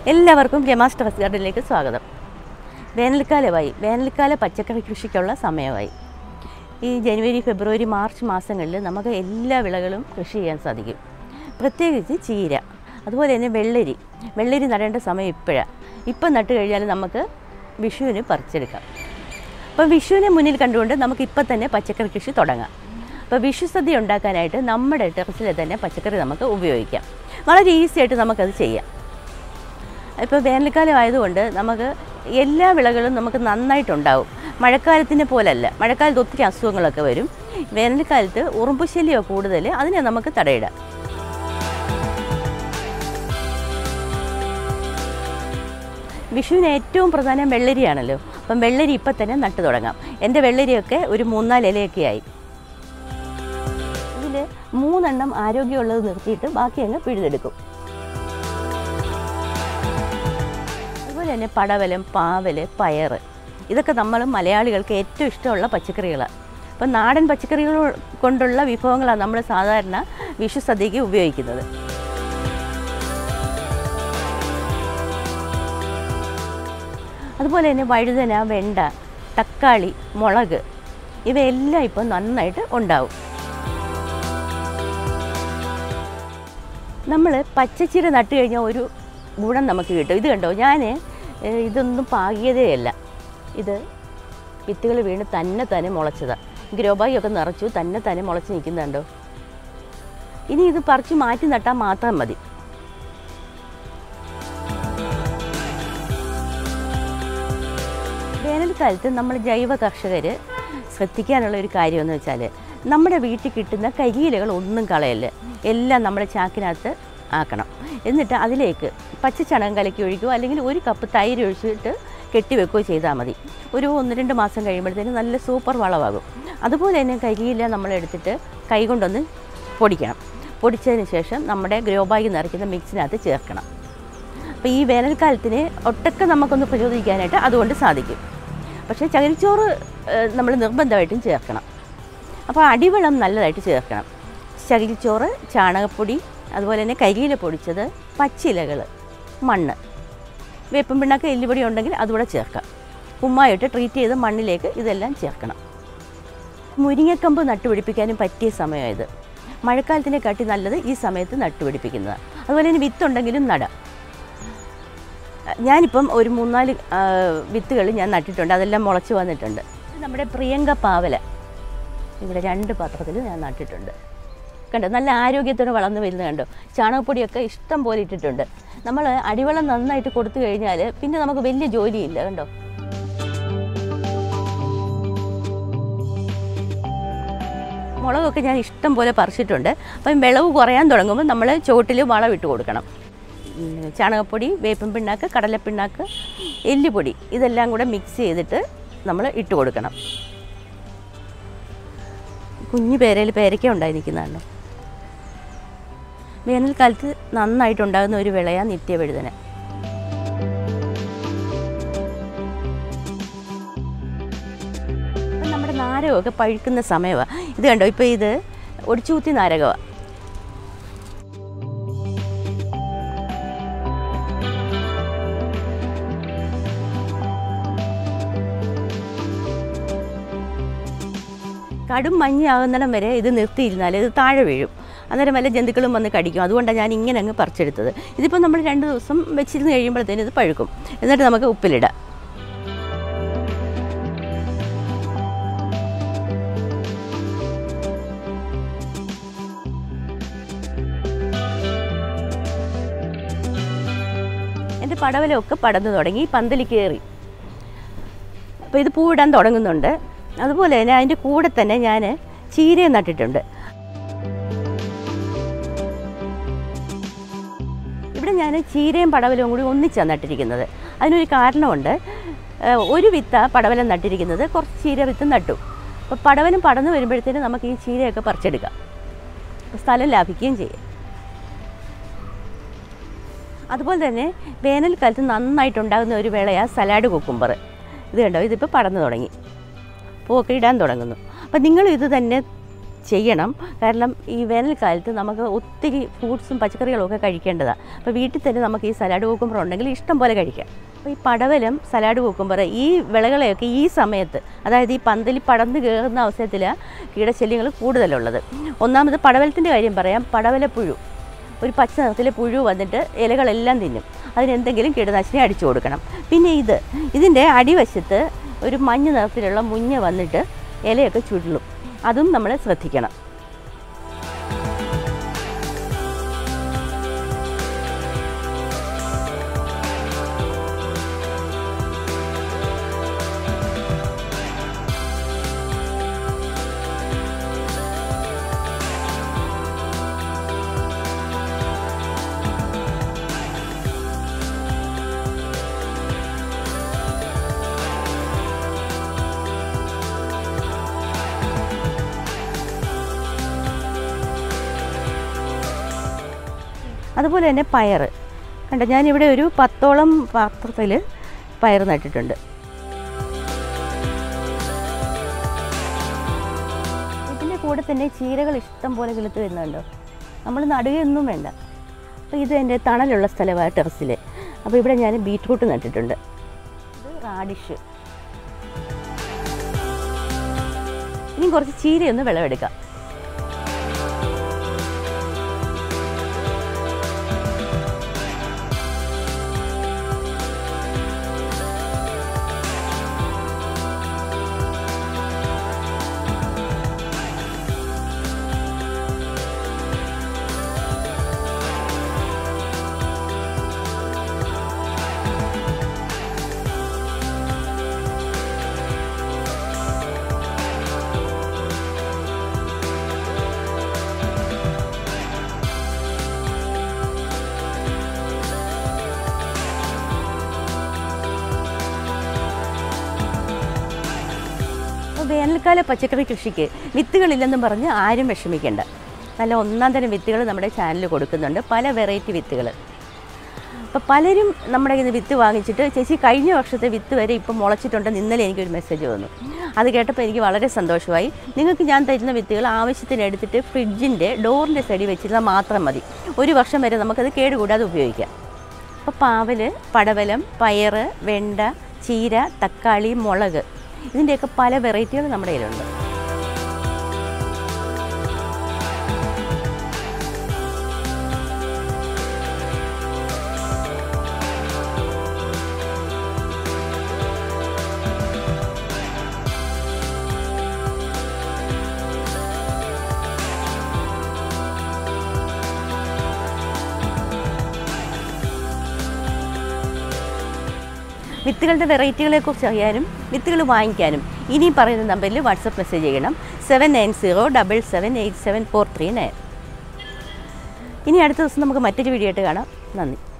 എല്ലാവർക്കും രമാസ് ടെറസ് ഗാർഡനിലേക്ക് സ്വാഗതം വേനൽക്കാലമായി വേനൽക്കാല പച്ചക്കറി കൃഷിക്കുള്ള സമയമായി ഈ ജനുവരി ഫെബ്രുവരി മാർച്ച് മാസങ്ങളിൽ നമുക്ക് എല്ലാ വിളകളും കൃഷി ചെയ്യാൻ സാധിക്കും പ്രത്യേകിച്ച് ചീര അതുപോലെ തന്നെ വെള്ളരി വെള്ളരി നടേണ്ട സമയം ഇപ്പോഴാണ് ഇപ്പം നട്ട് കഴിഞ്ഞാൽ നമുക്ക് വിഷുവിന് പറിച്ചെടുക്കാം അപ്പോൾ വിഷുവിനെ മുന്നിൽ കണ്ടുകൊണ്ട് നമുക്ക് ഇപ്പം തന്നെ പച്ചക്കറി കൃഷി തുടങ്ങാം അപ്പോൾ വിഷു സദ്യ ഉണ്ടാക്കാനായിട്ട് നമ്മുടെ ടെറസിലെ തന്നെ പച്ചക്കറി നമുക്ക് ഉപയോഗിക്കാം വളരെ ഈസി ആയിട്ട് നമുക്കത് ചെയ്യാം ഇപ്പോൾ വേനൽക്കാലം ആയതുകൊണ്ട് നമുക്ക് എല്ലാ വിളകളും നമുക്ക് നന്നായിട്ടുണ്ടാവും മഴക്കാലത്തിനെ പോലല്ല മഴക്കാലത്ത് ഒത്തിരി അസുഖങ്ങളൊക്കെ വരും വേനൽക്കാലത്ത് ഉറുമ്പുശല്യമോ കൂടുതൽ അതിനെ നമുക്ക് തടയിടാം വിഷുവിന് ഏറ്റവും പ്രധാനം വെള്ളരിയാണല്ലോ അപ്പം വെള്ളരി ഇപ്പം തന്നെ നട്ടു തുടങ്ങാം എൻ്റെ വെള്ളരിയൊക്കെ ഒരു മൂന്നാല് ഇലയൊക്കെ ആയി ഇതിൽ മൂന്നെണ്ണം ആരോഗ്യമുള്ളത് നിർത്തിയിട്ട് ബാക്കി അങ്ങ് പിഴുതെടുക്കും അതുപോലെ തന്നെ പടവലം പാവല് പയറ് ഇതൊക്കെ നമ്മൾ മലയാളികൾക്ക് ഏറ്റവും ഇഷ്ടമുള്ള പച്ചക്കറികളാണ് അപ്പം നാടൻ പച്ചക്കറികൾ കൊണ്ടുള്ള വിഭവങ്ങളാണ് നമ്മൾ സാധാരണ വിഷു സദ്യക്ക് ഉപയോഗിക്കുന്നത് അതുപോലെ തന്നെ വഴുതന വെണ്ട തക്കാളി മുളക് ഇവയെല്ലാം ഇപ്പം നന്നായിട്ട് ഉണ്ടാവും നമ്മൾ പച്ചച്ചിര നട്ട് കഴിഞ്ഞാൽ ഒരു ഗുണം നമുക്ക് കിട്ടും ഇത് കണ്ടോ ഞാൻ ഇതൊന്നും പാകിയതേയല്ല ഇത് വിത്തുകൾ വീണ് തന്നെ തന്നെ മുളച്ചതാണ് ഗ്രോബായി ഒക്കെ നിറച്ചു തന്നെ തന്നെ മുളച്ച് നിൽക്കുന്നുണ്ടോ ഇനി ഇത് പറിച്ച് മാറ്റി നട്ടാൽ മാത്രം മതി വേനൽക്കാലത്ത് നമ്മൾ ജൈവ കർഷകർ ശ്രദ്ധിക്കാനുള്ള ഒരു കാര്യമെന്ന് വെച്ചാൽ നമ്മുടെ വീട്ടിൽ കിട്ടുന്ന കരിയിലകൾ ഒന്നും കളയല്ല എല്ലാം നമ്മുടെ ചാക്കിനകത്ത് ആക്കണം എന്നിട്ട് അതിലേക്ക് പച്ചച്ചണകം കലക്കി ഒഴിക്കുകയോ അല്ലെങ്കിൽ ഒരു കപ്പ് തൈര് ഒഴിച്ചിട്ട് കെട്ടിവെക്കുകയോ ചെയ്താൽ മതി ഒരു ഒന്ന് രണ്ട് മാസം കഴിയുമ്പോഴത്തേന് നല്ല സൂപ്പർ വളമാകും അതുപോലെ തന്നെ കരിയില നമ്മളെടുത്തിട്ട് കൈ കൊണ്ടൊന്ന് പൊടിക്കണം പൊടിച്ചതിന് ശേഷം നമ്മുടെ ഗ്രോ ബാഗ് നിറയ്ക്കുന്ന മിക്സിനകത്ത് ചേർക്കണം അപ്പോൾ ഈ വേനൽക്കാലത്തിന് ഒട്ടൊക്കെ നമുക്കൊന്ന് പ്രചോദിക്കാനായിട്ട് അതുകൊണ്ട് സാധിക്കും പക്ഷേ ചകിരിച്ചോറ് നമ്മൾ നിർബന്ധമായിട്ടും ചേർക്കണം അപ്പോൾ അടിവെള്ളം നല്ലതായിട്ട് ചേർക്കണം ചകിരിച്ചോറ് ചാണകപ്പൊടി അതുപോലെ തന്നെ കരിയില പൊടിച്ചത് പച്ചിലകൾ മണ്ണ് വേപ്പും പിണ്ണാക്ക് എല്ലുപൊടി ഉണ്ടെങ്കിൽ അതുകൂടെ ചേർക്കാം കുമ്മായിട്ട് ട്രീറ്റ് ചെയ്ത് മണ്ണിലേക്ക് ഇതെല്ലാം ചേർക്കണം മുരിങ്ങക്കമ്പ് നട്ടുപിടിപ്പിക്കാനും പറ്റിയ സമയം ഇത് മഴക്കാലത്തിനെ കാട്ടി നല്ലത് ഈ സമയത്ത് നട്ടുപിടിപ്പിക്കുന്നതാണ് അതുപോലെ തന്നെ വിത്തുണ്ടെങ്കിലും നടാം ഞാനിപ്പം ഒരു മൂന്നാല് വിത്തുകൾ ഞാൻ നട്ടിട്ടുണ്ട് അതെല്ലാം മുളച്ച് വന്നിട്ടുണ്ട് നമ്മുടെ പ്രിയങ്ക പാവല ഇവിടെ രണ്ട് പാത്രത്തിൽ ഞാൻ നട്ടിട്ടുണ്ട് കണ്ടോ നല്ല ആരോഗ്യത്തോടെ വളർന്നു വരുന്നത് കണ്ടോ ചാണകപ്പൊടിയൊക്കെ ഇഷ്ടം പോലെ ഇട്ടിട്ടുണ്ട് നമ്മൾ അടിവെള്ളം നന്നായിട്ട് കൊടുത്തു കഴിഞ്ഞാൽ പിന്നെ നമുക്ക് വലിയ ജോലിയില്ല കണ്ടോ മുളകൊക്കെ ഞാൻ ഇഷ്ടം പോലെ പറിച്ചിട്ടുണ്ട് അപ്പം വിളവ് കുറയാൻ തുടങ്ങുമ്പോൾ നമ്മൾ ചുവട്ടിൽ വളം ഇട്ട് കൊടുക്കണം ചാണകപ്പൊടി വേപ്പൻ പിണ്ണാക്ക് കടലപ്പിണ്ണാക്ക് എല്ലുപൊടി ഇതെല്ലാം കൂടെ മിക്സ് ചെയ്തിട്ട് നമ്മൾ ഇട്ട് കൊടുക്കണം കുഞ്ഞു പേരയിൽ പേരയ്ക്ക ഉണ്ടായി നിൽക്കുന്നതാണ് വേനൽക്കാലത്ത് നന്നായിട്ടുണ്ടാകുന്ന ഒരു വിളയാണ് നിത്യവഴുതന നമ്മുടെ നാരകമൊക്കെ പഴുക്കുന്ന സമയമാണ് ഇത് കണ്ടോ ഇപ്പോൾ ഇത് ഒടിച്ചുകുത്തി നാരകമാണ് കടും മഞ്ഞാകുന്നിടം വരെ ഇത് നിർത്തിയിരുന്നാൽ ഇത് താഴെ വീഴും അന്നേരം വല്ല ജന്തുക്കളും വന്ന് കടിക്കും അതുകൊണ്ടാണ് ഞാൻ ഇങ്ങനെ അങ്ങ് പറിച്ചെടുത്തത് ഇതിപ്പോൾ നമ്മൾ രണ്ട് ദിവസം വെച്ചിരുന്ന് കഴിയുമ്പോഴത്തേനും ഇത് പഴുക്കും എന്നിട്ട് നമുക്ക് ഉപ്പിലിടാം എൻ്റെ പടവലമൊക്കെ പടന്നു തുടങ്ങി പന്തലി കയറി അപ്പോൾ ഇത് പൂവിടാൻ തുടങ്ങുന്നുണ്ട് അതുപോലെ തന്നെ അതിൻ്റെ കൂടെ തന്നെ ഞാൻ ചീരയും നട്ടിട്ടുണ്ട് ഇവിടെ ഞാൻ ചീരയും പടവലവും കൂടി ഒന്നിച്ചാണ് നട്ടിരിക്കുന്നത് അതിനൊരു കാരണമുണ്ട് ഒരു വിത്ത പടവലം നട്ടിരിക്കുന്നത് കുറച്ച് ചീര വിത്ത് നട്ടു അപ്പോൾ പടവലം പടന്ന് വരുമ്പോഴത്തേനും നമുക്ക് ഈ ചീരയൊക്കെ പറിച്ചെടുക്കാം സ്ഥലം ലാഭിക്കുകയും ചെയ്യും അതുപോലെ തന്നെ വേനൽക്കാലത്ത് നന്നായിട്ടുണ്ടാകുന്ന ഒരു വിളയാണ് സലാഡ് കുക്കുംബർ ഇത് കണ്ടോ ഇതിപ്പോൾ പടന്നു തുടങ്ങി പൂവൊക്കെ ഇടാൻ തുടങ്ങുന്നു അപ്പം നിങ്ങൾ ഇത് തന്നെ ചെയ്യണം കാരണം ഈ വേനൽക്കാലത്ത് നമുക്ക് ഒത്തിരി ഫ്രൂട്ട്സും പച്ചക്കറികളും ഒക്കെ കഴിക്കേണ്ടതാണ് അപ്പോൾ വീട്ടിൽ തന്നെ നമുക്ക് ഈ സലാഡ് കുക്കുമ്പർ ഉണ്ടെങ്കിൽ ഇഷ്ടം പോലെ കഴിക്കാം അപ്പോൾ ഈ പടവലം സലാഡ് കുക്കുമ്പർ ഈ വിളകളെയൊക്കെ ഈ സമയത്ത് അതായത് ഈ പന്തൽ പടർന്ന് കയറുന്ന അവസരത്തിലാണ് കീടശല്യങ്ങൾ കൂടുതലുള്ളത് ഒന്നാമത് പടവലത്തിൻ്റെ കാര്യം പറയാം പടവലപ്പുഴു ഒരു പച്ച നിറത്തിലെ പുഴു വന്നിട്ട് ഇലകളെല്ലാം തിന്നും അതിനെന്തെങ്കിലും കീടനാശിനി അടിച്ചു കൊടുക്കണം പിന്നെ ഇത് ഇതിൻ്റെ അടിവശത്ത് ഒരു മഞ്ഞ നിറത്തിലുള്ള മുഞ്ഞ വന്നിട്ട് ഇലയൊക്കെ ചുരുളും അതും നമ്മൾ ശ്രദ്ധിക്കണം അതുപോലെ തന്നെ പയർ കണ്ടോ ഞാനിവിടെ ഒരു പത്തോളം പാത്രത്തിൽ പയർ നട്ടിട്ടുണ്ട് ഇതിൻ്റെ കൂടെ തന്നെ ചീരകൾ ഇഷ്ടം പോലെ കിളുത്ത് വരുന്നുണ്ടോ നമ്മൾ നടുകയൊന്നും വേണ്ട അപ്പോൾ ഇത് എൻ്റെ തണലുള്ള സ്ഥലമാണ് ടെറസിൽ അപ്പോൾ ഇവിടെ ഞാൻ ബീട്രൂട്ട് നട്ടിട്ടുണ്ട് ഇത് റാഡിഷ് ഇനി കുറച്ച് ചീരയൊന്ന് വിളവെടുക്കാം അപ്പോൾ വേനൽക്കാല പച്ചക്കറി കൃഷിക്ക് വിത്തുകളില്ലെന്നും പറഞ്ഞ് ആരും വിഷമിക്കേണ്ട നല്ല ഒന്നാം തരം വിത്തുകൾ നമ്മുടെ ചാനലിൽ കൊടുക്കുന്നുണ്ട് പല വെറൈറ്റി വിത്തുകൾ അപ്പോൾ പലരും നമ്മുടെ കയ്യിൽ നിന്ന് വിത്ത് വാങ്ങിച്ചിട്ട് ചേച്ചി കഴിഞ്ഞ വർഷത്തെ വിത്ത് വരെ ഇപ്പം മുളച്ചിട്ടുണ്ടെന്ന് ഇന്നലെ എനിക്കൊരു മെസ്സേജ് വന്നു അത് കേട്ടപ്പോൾ എനിക്ക് വളരെ സന്തോഷമായി നിങ്ങൾക്ക് ഞാൻ തരുന്ന വിത്തുകൾ ആവശ്യത്തിന് എടുത്തിട്ട് ഫ്രിഡ്ജിൻ്റെ ഡോറിൻ്റെ സൈഡിൽ വെച്ചിരുന്നാൽ മാത്രം മതി ഒരു വർഷം വരെ നമുക്കത് കേടുകൂടാതെ ഉപയോഗിക്കാം അപ്പോൾ പാവൽ പടവലം പയർ വെണ്ട ചീര തക്കാളി മുളക് ഇതിൻ്റെയൊക്കെ പല വെറൈറ്റികൾ നമ്മുടെ കയ്യിലുണ്ട് വിത്തുകളുടെ വെറൈറ്റികളെ കുറിച്ച് അറിയാനും വിത്തുകൾ വാങ്ങിക്കാനും ഇനി പറയുന്ന നമ്പറിൽ വാട്സപ്പ് മെസ്സേജ് ചെയ്യണം seven nine zero double seven eight seven four three nine ഇനി അടുത്ത ദിവസം നമുക്ക് മറ്റൊരു വീഡിയോ ആയിട്ട് കാണാം നന്ദി